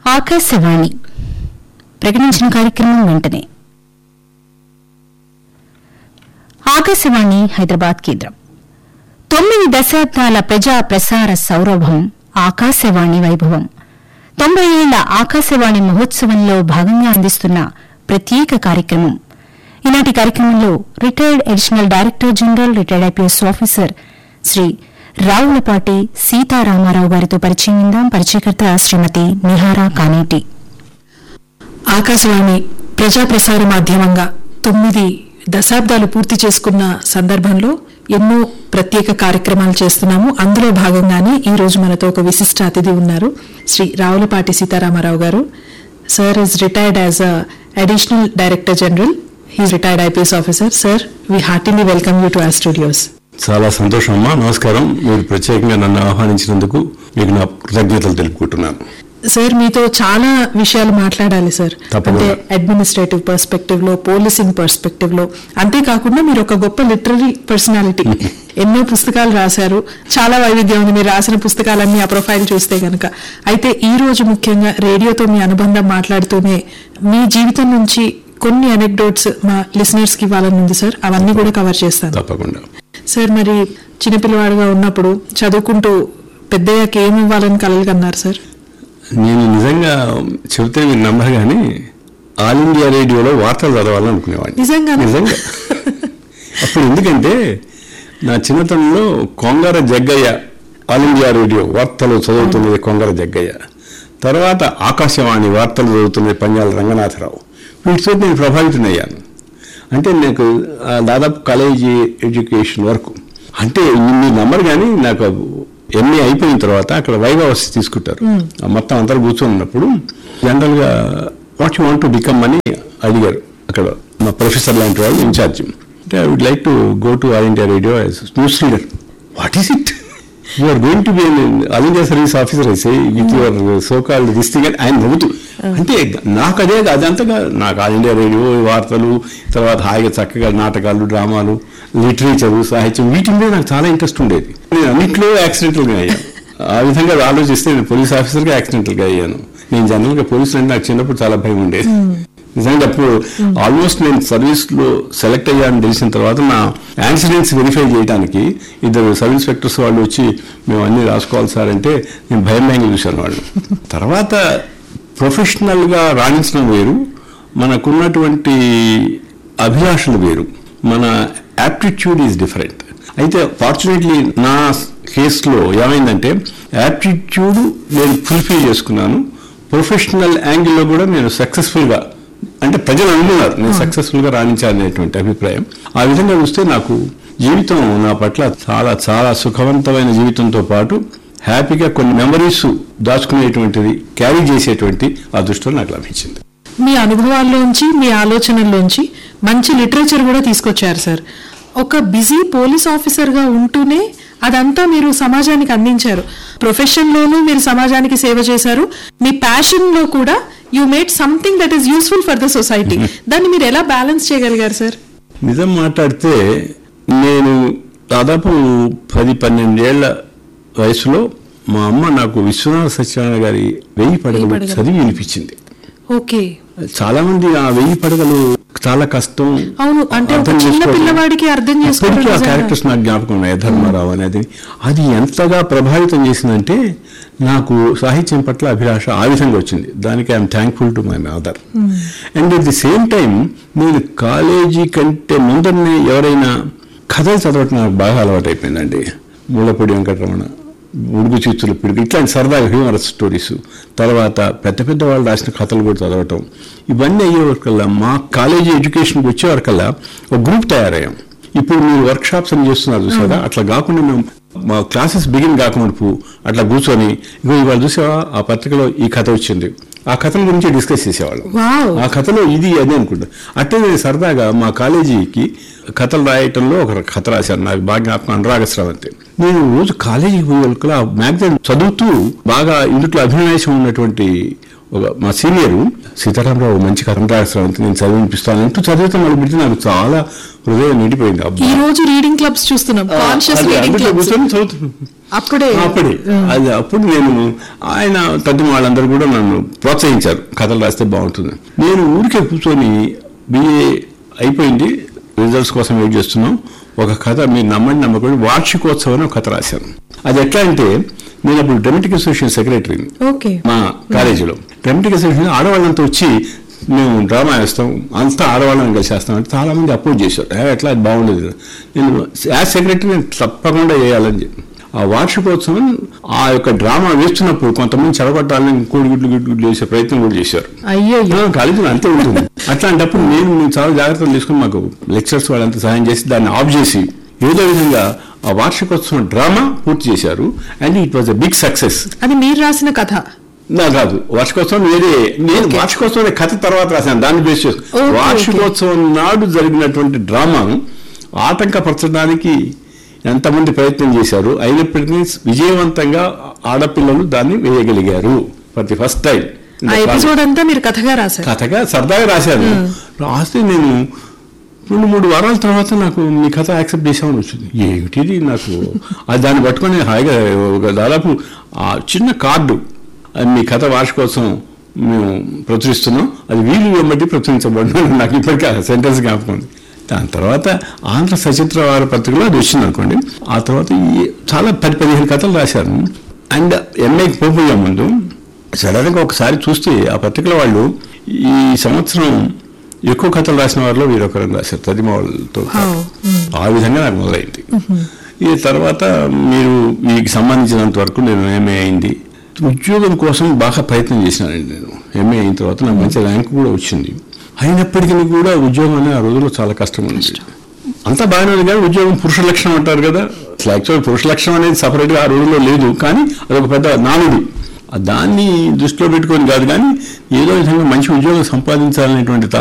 ఆకాశవాణి ప్రకటించిన కార్యక్రమం వెంటనే ఆకాశవాణి హైదరాబాద్ కేంద్రం తొమ్మిది దశాబ్దాల ప్రజా ప్రసార సౌరభం ఆకాశవాణి వైభవం తొంభై ఏళ్ల ఆకాశవాణి మహోత్సవంలో భాగంగా అందిస్తున్న ప్రత్యేక కార్యక్రమం ఈనాటి కార్యక్రమంలో retired additional director general retired IPS officer Shri Ravulapati Sitaramarao గారితో పరిచయం విందాం పరిచయకర్త శ్రీమతి నిహారా కానేటి ఆకాశవాణి ప్రజా ప్రసార మాధ్యమంగా తొమ్మిది దశాబ్దాలు పూర్తి చేసుకున్న సందర్భంలో ఎన్నో ప్రత్యేక కార్యక్రమాలు చేస్తున్నాము అందులో భాగంగానే ఈ రోజు మనతో ఒక విశిష్ట అతిథి ఉన్నారు Shri Ravulapati Sitaramarao garu sir is retired as a additional director general he's retired IPS officer sir we heartily welcome you to our studios చాలా సంతోషం అమ్మా నమస్కారం మీరు ప్రత్యేకంగా నన్ను ఆహ్వానించినందుకు మీకు నా కృతజ్ఞతలు తెలుపుకుంటున్నాను సార్ మీతో చాలా విషయాలు మాట్లాడాలి సార్ తప్పకుండా. అంటే అడ్మినిస్ట్రేటివ్ పర్స్పెక్టివ్ లో పోలీసింగ్ పర్స్పెక్టివ్ లో అంతేకాకుండా మీరు ఒక గొప్ప లిటరరీ పర్సనాలిటీ ఎన్నో పుస్తకాలు రాశారు చాలా వైవిధ్యం ఉంది మీరు రాసిన పుస్తకాలన్నీ ఆ ప్రొఫైల్ చూస్తే గనక అయితే ఈ రోజు ముఖ్యంగా రేడియోతో మీ అనుబంధం మాట్లాడుతూనే మీ జీవితం నుంచి కొన్ని అనెక్డోట్స్ మా లిసనర్స్ కి ఇవ్వాలని ఉంది సార్ అవన్నీ కూడా కవర్ చేస్తాను తప్పకుండా సార్ మరి చిన్నపిల్లవాడుగా ఉన్నప్పుడు చదువుకుంటూ పెద్దయ్యాక ఏమి ఇవ్వాలని కలలు కన్నారు సార్ నేను నిజంగా చెబితే మీరు నమ్మరు కానీ ఆల్ ఇండియా రేడియోలో వార్తలు చదవాలని అనుకునేవాడిని నిజంగానా? నిజంగా అప్పుడు ఎందుకంటే నా చిన్నతనంలో Kongara Jaggayya All India Radio వార్తలు చదువుతున్నది కొంగర జగ్గయ్య తర్వాత ఆకాశవాణి వార్తలు చదువుతున్నది పంజాల రంగనాథరావు వీటితో నేను ప్రభావితునయ్యాను అంటే నాకు ఆ, దాదాపు కాలేజీ ఎడ్యుకేషన్ వరకు అంటే మీరు నమ్మరు కానీ నాకు ఎంఏ అయిపోయిన తర్వాత అక్కడ వైభవస్థ తీసుకుంటారు ఆ మొత్తం అందరూ కూర్చొని ఉన్నప్పుడు జనరల్గా what you want to become అని అడిగారు అక్కడ మా ప్రొఫెసర్ లాంటి వాళ్ళు ఇన్ఛార్జ్ అంటే I would like to go to All India Radio as news reader what is it you are going to be All India Service officer అయితే with your so called this thing అని ఆయన నవ్వుతూ అంటే నాకు అదే అదంతగా నాకు all India Radio వార్తలు తర్వాత హాయిగా చక్కగా నాటకాలు డ్రామాలు లిటరేచర్ సాహిత్యం వీటి మీద నాకు చాలా ఇంట్రెస్ట్ ఉండేది నేను అన్నింటిలో యాక్సిడెంటల్గా అయ్యాను ఆ విధంగా ఆలోచిస్తే నేను పోలీస్ ఆఫీసర్గా యాక్సిడెంటల్గా అయ్యాను నేను జనరల్గా పోలీసులు అంటే నాకు చిన్నప్పుడు చాలా భయం ఉండేది నిజంగా అప్పుడు ఆల్మోస్ట్ నేను సర్వీస్ లో సెలెక్ట్ అయ్యానని తెలిసిన తర్వాత నా యాక్సిడెంట్స్ వెరిఫై చేయడానికి ఇద్దరు సబ్ ఇన్స్పెక్టర్స్ వాళ్ళు వచ్చి మేము అన్ని రాసుకోవాలి సార్ అంటే నేను భయం భయంగా చూశాను వాళ్ళు తర్వాత ప్రొఫెషనల్ గా రాణించడం వేరు మనకున్నటువంటి అభిలాషలు వేరు మన యాప్టిట్యూడ్ ఈజ్ డిఫరెంట్ అయితే ఫార్చునేట్లీ నా కేసులో ఏమైందంటే యాప్టిట్యూడ్ నేను ఫుల్ఫిల్ చేసుకున్నాను ప్రొఫెషనల్ యాంగిల్లో కూడా నేను సక్సెస్ఫుల్ గా అంటే ప్రజలు అనుకున్నారు నేను సక్సెస్ఫుల్ గా రాణించాలనేటువంటి అభిప్రాయం ఆ విధంగా చూస్తే నాకు జీవితం నా పట్ల చాలా చాలా సుఖవంతమైన జీవితంతో పాటు హ్యాపీగా కొన్ని మెమరీస్ దాచుకునేటువంటిది క్యారీ చేసేటువంటి అదృష్టం నాకు లభించింది మీ అనుభవాల్లోంచి మీ ఆలోచనల్లోంచి మంచి లిటరేచర్ కూడా తీసుకొచ్చారు సార్ ఒక బిజీ పోలీస్ ఆఫీసర్ గా ఉంటూనే అదంతా మీరు సమాజానికి అందించారు ప్రొఫెషన్ లోనూ మీరు సమాజానికి సేవ చేశారు మీ ప్యాషన్ లో కూడా you made something that is useful for the society దాన్ని మీరు ఎలా బ్యాలెన్స్ చేయగలిగారు సార్ నిజం మాట్లాడితే నేను దాదాపు పది పన్నెండేళ్ల వయసులో మా అమ్మ నాకు విశ్వనాథ సత్యనారాయణ గారి వెయ్యి పడగలు పడగలు. చదివి వినిపించింది ఓకే చాలా మంది ఆ వెయ్యి పడగలు చాలా కష్టం అవును, అంటే ఒక అర్థం చిన్న చేసుకోవడం. పిల్లవాడికి అర్థం చేసుకోవడం అప్పటికీ ఆ నిజంగా. క్యారెక్టర్స్ నాకు జ్ఞాపకం ఉన్నాయి ధర్మారావు అనేది అది ఎంతగా ప్రభావితం చేసిందంటే నాకు సాహిత్యం పట్ల అభిలాష ఆ విధంగా వచ్చింది దానికి I'm thankful to my mother and at the same time నేను కాలేజీ కంటే ముందరనే ఎవరైనా కథలు చదవటం నాకు బాగా అలవాటు అయిపోయిందండి ముళ్ళపూడి వెంకటరమణ ఉడుగు చిచ్చులు పిడుగు ఇట్లాంటి సరదాగా హ్యూమరస్ స్టోరీస్ తర్వాత పెద్ద పెద్ద వాళ్ళు రాసిన కథలు కూడా చదవటం ఇవన్నీ అయ్యే వరకల్లా మా కాలేజీ ఎడ్యుకేషన్కి వచ్చే వరకల్లా ఒక గ్రూప్ తయారయ్యాం ఇప్పుడు మీరు వర్క్ షాప్స్ అని చేస్తున్నారు చూసారా అట్లా కాకుండా మేము మా క్లాసెస్ బిగిన్ కాకముందు అట్లా కూర్చొని ఇగో ఇవాళ చూసావా ఆ పత్రికలో ఈ కథ వచ్చింది ఆ కథల గురించి డిస్కస్ చేసేవాళ్ళం వావ్ ఆ కథలో ఇది అది అనుకుంటా అట్టే నేను సరదాగా మా కాలేజీకి కథలు రాయటంలో ఒక కథ రాశాను నాకు బాగా జ్ఞాపకం అనురాగ స్రవంతి నేను రోజు కాలేజీకి పోయి వాళ్ళకి ఆ మ్యాగజైన్ చదువుతూ బాగా ఇందులో అభినవేశం ఉన్నటువంటి ఒక మా సీనియర్ సీతారామరావు మంచి కథ రాస్తాను నేను చదివిపిస్తాను అంటూ చదివితే మళ్ళీ పెడితే నాకు చాలా హృదయం నిండిపోయింది అబ్బా. ఈ రోజు రీడింగ్ క్లబ్స్ చూస్తున్నాం కాన్షియస్ అదే, రీడింగ్ అందులో క్లబ్స్ కూర్చొని చదువుతున్నాను. అప్పుడే అప్పుడే అది అప్పుడు నేను ఆయన తగ్గిన వాళ్ళందరూ కూడా నన్ను ప్రోత్సహించారు కథలు రాస్తే బాగుంటుంది నేను ఊరికే కూర్చొని బిఏ అయిపోయింది రిజల్ట్స్ కోసం వెయిట్ చేస్తున్నాం ఒక కథ మీరు నమ్మండి నమ్మకండి వార్షికోత్సవం అని ఒక కథ రాశాను అది ఎట్లా అంటే నేను అప్పుడు డెమటిక్ అసోసియేషన్ సెక్రటరీని ఓకే మా కాలేజీలో డెమటిక్ అసోసియేషన్ ఆడవాళ్ళంతా వచ్చి మేము డ్రామా వేస్తాం అంతా ఆడవాళ్ళని కలిసి వేస్తాం అంటే చాలా మంది అపోజ్ చేశారు "ఏ, ఎట్లా అది బాగుండేది నేను యాజ్ సెక్రటరీ నేను తప్పకుండా వేయాలని చెప్పి ఆ వార్షికోత్సవం ఆ యొక్క డ్రామా వేస్తున్నప్పుడు కొంతమంది చెడగొట్టాలని కోడి గుడ్లు గుడ్లు గుడ్లు వేసే ప్రయత్నం కూడా చేశారు అయ్యో ఆ, కాలేజీలో అంతే ఉంటుంది అట్లాంటప్పుడు నేను నేను చాలా జాగ్రత్తలు తీసుకుని మాకు లెక్చర్స్ వాళ్ళంతా సహాయం చేసి దాన్ని ఆఫ్ చేసి ఏదో విధంగా ఆ వార్షికోత్సవం డ్రామా పూర్తి చేశారు and it was a big success అది మీరు రాసిన కథ నా కాదు వార్షికోత్సవం వేరే నేను వార్షికోత్సవం అనే కథ తర్వాత రాశాను దాన్ని బేస్ చేసి Okay, వార్షికోత్సవం నాడు జరిగినటువంటి డ్రామాను ఆటంకపరచడానికి ఎంతమంది ప్రయత్నం చేశారు అయినప్పటికీ విజయవంతంగా ఆడపిల్లలు దాన్ని వేయగలిగారు ఫర్ ది ఫస్ట్ టైం ఆ ఎపిసోడ్ అంతా మీరు కథగా రాశారు కథగా సరదాగా రాశాను రాస్తే నేను రెండు మూడు వారాల తర్వాత నాకు మీ కథ యాక్సెప్ట్ చేసామని వచ్చింది ఏమిటిది నాకు అది దాన్ని పట్టుకొని హాయిగా ఒక దాదాపు ఆ చిన్న కార్డు అది మీ కథ వార్షికోత్సవం మేము ప్రచురిస్తున్నాం అది వీలు వెంబడి ప్రచురించబడిన నాకు ఇప్పటికీ ఆ సెంటెన్స్ జ్ఞాపకం ఉంది దాని తర్వాత ఆంధ్ర సచిత్ర వార పత్రికలో అది వచ్చింది అనుకోండి ఆ తర్వాత ఈ చాలా పది పదిహేను కథలు రాశాను అండ్ ఎంఏకి పోపోయే ముందు సడన్ గా ఒకసారి చూస్తే ఆ పత్రికల వాళ్ళు ఈ సంవత్సరం ఎక్కువ కథలు రాసిన వారిలో వీరొకరని రాశారు తదిమ వాళ్ళతో Oh, ఆ విధంగా నాకు మొదలైంది ఈ తర్వాత మీరు మీకు సంబంధించినంత వరకు నేను ఎంఏ అయింది ఉద్యోగం కోసం బాగా ప్రయత్నం చేసినానండి నేను ఎంఏ అయిన తర్వాత నాకు మంచి ర్యాంక్ కూడా వచ్చింది అయినప్పటికీ కూడా ఉద్యోగం అనేది ఆ రోజుల్లో చాలా కష్టం ఉంది అంతా బాగానే ఉంది కానీ ఉద్యోగం పురుష లక్షణం అంటారు కదా అసలు యాక్చువల్ పురుష లక్షణం అనేది సపరేట్గా ఆ రోజుల్లో లేదు కానీ అదొక పెద్ద నానుడి ఆ దాన్ని దృష్టిలో పెట్టుకొని కాదు కానీ ఏదో విధంగా మంచి ఉద్యోగం సంపాదించాలనేటువంటి